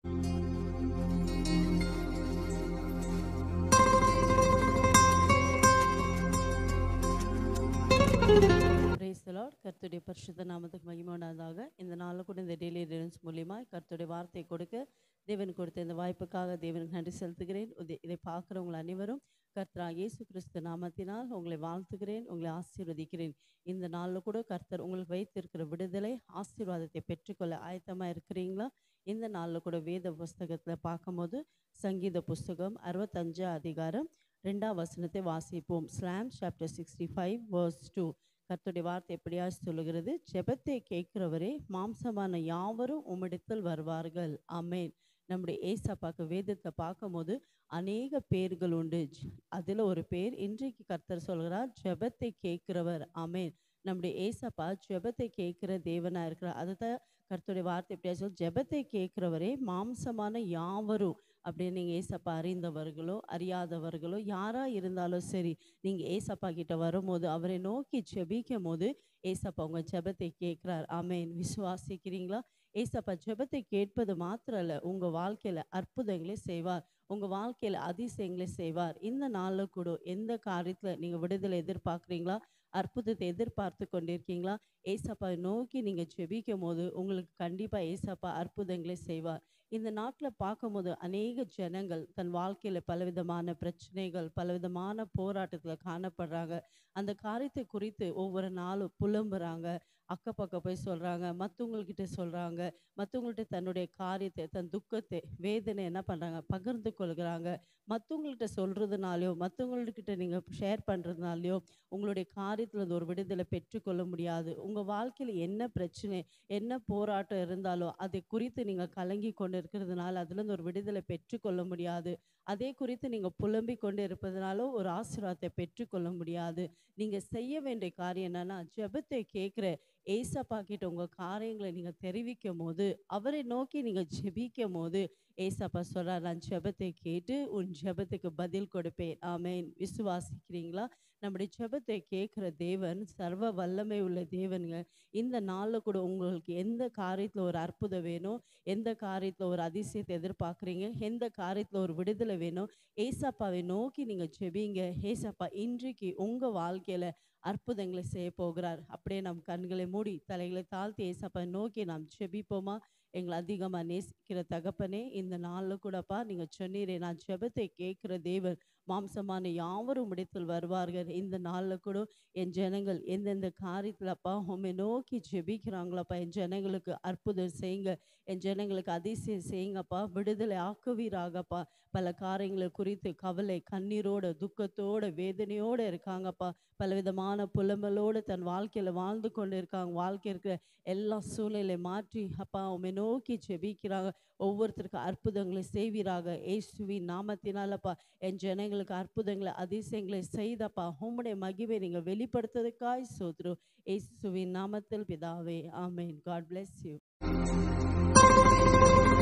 price Lord கர்த்தருடைய பரிசுத்த நாமத்துக்கு மகிமையானதாக இந்த நாளில் கூட இந்த டெய்லி ரெவன்ஸ் மூலியமா கர்த்தருடைய வார்த்தையை கொடுக்க தேவன் கொடுத்த இந்த வாய்ப்புக்காக தேவனுக்கு நன்றி செலுத்துகிறேன் இதை- இதை பார்க்குறவங்க அனைவரும் கர்த்தரா இயேசு கிறிஸ்து நாமத்தினால் உங்களை வாழ்த்துகிறேன் உங்களை ஆசீர்வதிக்கிறேன் இந்த நாளில் கூட கர்த்தர் உங்களுக்கு வைத்திருக்கிற விடுதலை ஆசீர்வாதத்தை பெற்றுக்கொள்ள ஆயத்தமாக இருக்கிறீங்களா இந்த நாளில் கூட வேத புஸ்தகத்தில் பார்க்கும்போது சங்கீத புஸ்தகம் அறுபத்தஞ்சு அதிகாரம் ரெண்டாம் வசனத்தை வாசிப்போம் psalm chapter sixty five verse two கர்த்தருடைய வார்த்தை எப்படியா சொல்லுகிறது ஜெபத்தை கேட்கிறவரே மாம்சமான யாவரும் உம்மிடத்தில் வருவார்கள் ஆமென் நம்முடைய ஏசப்பாக்கு வேதத்தை பார்க்கும்போது அநேக பேர்கள் உண்டு அதில் ஒரு பேர் இன்றைக்கு கர்த்தர் சொல்கிறார் ஜெபத்தை கேட்கிறவர் ஆமென் நம்முடைய ஏசப்பா ஜெபத்தை கேட்கிற தேவனா இருக்கிறார் அதுதான் கர்த்தருடைய வார்த்தை எப்படியா சொல் ஜெபத்தை கேட்கிறவரே மாம்சமான யாவரும் அப்படின்னு நீங்கள் ஏசப்பா அறிந்தவர்களோ அறியாதவர்களோ யாராக இருந்தாலும் சரி நீங்கள் ஏசப்பா கிட்ட வரும்போது அவரை நோக்கி ஜெபிக்கும் போது ஏசப்பா உங்கள் ஜெபத்தை கேட்குறார் ஆமென் விசுவாசிக்கிறீங்களா ஏசப்பா ஜெபத்தை கேட்பது மாத்திரம் இல்லை உங்கள் வாழ்க்கையில் அற்புதங்களை செய்வார் உங்கள் வாழ்க்கையில் அதிசயங்களை செய்வார் இந்த நாளில் கூட எந்த காரியத்தில் நீங்கள் விடுதலை எதிர்பார்க்குறீங்களா அற்புதத்தை எதிர்பார்த்து கொண்டிருக்கீங்களா ஏசப்பாவை நோக்கி நீங்கள் ஜெபிக்கும் போது உங்களுக்கு கண்டிப்பாக ஏசப்பா அற்புதங்களை செய்வார் இந்த நாட்டில் பார்க்கும்போது அநேக ஜனங்கள் தன் வாழ்க்கையில் பலவிதமான பிரச்சனைகள் பலவிதமான போராட்டத்தில் காணப்படுறாங்க அந்த காரியத்தை குறித்து ஒவ்வொரு நாளும் புலம்புறாங்க அக்கப்பக்கம் போய் சொல்கிறாங்க மற்றவங்கக்கிட்ட சொல்கிறாங்க மற்றவங்கள்ட்ட தன்னுடைய காரியத்தை தன் துக்கத்தை வேதனை என்ன பண்ணுறாங்க பகிர்ந்து கொள்கிறாங்க மற்றவங்கள்ட்ட சொல்கிறதுனாலையோ மற்றவங்கள்கிட்ட நீங்கள் ஷேர் பண்ணுறதுனாலையோ உங்களுடைய காரியத்தில் இருந்து ஒரு விடுதலை பெற்றுக்கொள்ள முடியாது உங்கள் வாழ்க்கையில் என்ன பிரச்சனை என்ன போராட்டம் இருந்தாலும் அதை குறித்து நீங்கள் கலங்கி கொண்டு இருக்கிறதுனால அதுலேருந்து ஒரு விடுதலை பெற்றுக்கொள்ள முடியாது அதே குறித்து நீங்கள் புலம்பிக் கொண்டு இருப்பதனால ஒரு ஆசீர்வாதத்தை பெற்றுக்கொள்ள முடியாது நீங்கள் செய்ய வேண்டிய காரியம் என்னன்னா ஜெபத்தை கேட்குற ஏசப்பா கிட்ட உங்கள் காரியங்களை நீங்கள் தெரிவிக்கும் போது அவரை நோக்கி நீங்கள் ஜெபிக்கும் போது ஏசப்பா சொல்றார் நான் ஜெபத்தை கேட்டு உன் ஜெபத்துக்கு பதில் கொடுப்பேன் ஆமென் விசுவாசிக்கிறீங்களா நம்முடைய ஜெபத்தை கேட்குற தேவன் சர்வ வல்லமை உள்ள தேவனுங்க இந்த நாளில் கூட உங்களுக்கு எந்த காரியத்தில் ஒரு அற்புதம் வேணும் எந்த காரியத்தில் ஒரு அதிசயத்தை எதிர்பார்க்குறீங்க எந்த காரியத்தில் ஒரு விடுதலை வேணும் ஏசப்பாவை நோக்கி நீங்கள் ஜெபிங்க ஏசப்பா இன்றைக்கு உங்கள் வாழ்க்கையில் அற்புதங்களை செய்ய போகிறார் அப்படியே நம் கண்களை மூடி தலைகளை தாழ்த்தி ஏசப்பா நோக்கி நாம் ஜெபிப்போமா எங்களை அதிகமாக நேசிக்கிற தகப்பனே இந்த நாளில் கூடப்பா நீங்கள் சொன்னீரே நான் ஜெபத்தை கேட்குற தேவன் மாம்சமான யாவரும் இடத்தில் வருவார்கள் இந்த நாளில் கூட என் ஜனங்கள் எந்தெந்த காரியத்தில்ப்பா உண்மை நோக்கி ஜெபிக்கிறாங்களப்பா என் ஜனங்களுக்கு அற்புதம் செய்யுங்க என் ஜனங்களுக்கு அதிசயம் செய்யுங்கப்பா விடுதலை ஆக்குவீராகப்பா பல காரியங்களை குறித்து கவலை கண்ணீரோட துக்கத்தோட வேதனையோட இருக்காங்கப்பா பலவிதமான புலம்பலோடு தன் வாழ்க்கையில் வாழ்ந்து கொண்டு இருக்காங்க வாழ்க்கை இருக்கிற எல்லா சூழ்நிலை மாற்றி அப்பா உண்மை நோக்கி ஜெபிக்கிறாங்க ஒவ்வொருத்தருக்கு அற்புதங்களை செய்வீராக ஏசுவின் நாமத்தினாலப்பா என் ஜனங்களுக்கு அற்புதங்களை அதிசயங்களை செய்தப்பா உம்முடைய மகிமை நீங்கள் வெளிப்படுத்துறதுக்காய் சோத்ரு ஏசுவின் நாமத்தில் பிதாவே ஆமென் காட் bless யூ